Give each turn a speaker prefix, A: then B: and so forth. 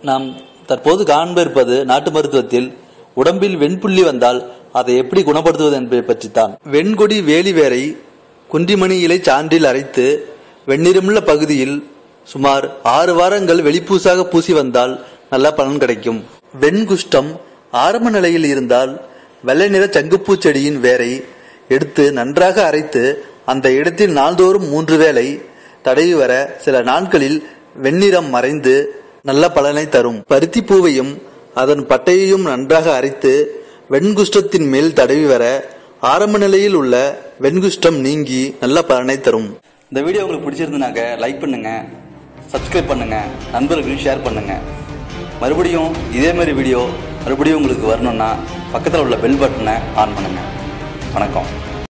A: நாம் தற்போது காண்ப இருப்பது நாட்டு மருத்துவத்தில் உடம்பில் வெண்புள்ளி வந்தால் அதை எப்படி குணப்படுத்துவது என்பதை பற்றித்தான் வெண்கொடி வேலி வேரை குன்றிமணி இலை சான்றில் அரைத்து வெண்ணிறமுள்ள பகுதியில் சுமார் ஆறு வாரங்கள் வெளிப்பூசாக பூசி வந்தால் நல்ல பலன் கிடைக்கும் வெண்குஷ்டம் ஆரம்ப நிலையில் இருந்தால் வெள்ளை நிற சங்குப்பூ செடியின் வேரை எடுத்து நன்றாக அரைத்து அந்த இடத்தில் நாள்தோறும் மூன்று வேளை தடவி வர சில நாட்களில் வெண்ணிறம் மறைந்து நல்ல பலனை தரும் பருத்தி பூவையும் அதன் பட்டையையும் நன்றாக அரைத்து வெண்குஷ்டத்தின் மேல் தடவி வர ஆரம்ப நிலையில் உள்ள வெண்குஷ்டம் நீங்கி நல்ல பலனை தரும் இந்த வீடியோ உங்களுக்கு பிடிச்சிருந்துனாக்க லைக் பண்ணுங்க சப்ஸ்கிரைப் பண்ணுங்க நண்பர்களுக்கு ஷேர் பண்ணுங்க மறுபடியும் இதே மாதிரி வீடியோ மறுபடியும் உங்களுக்கு வரணும்னா பக்கத்தில் உள்ள பெல் பட்டனை ஆன் பண்ணுங்க வணக்கம்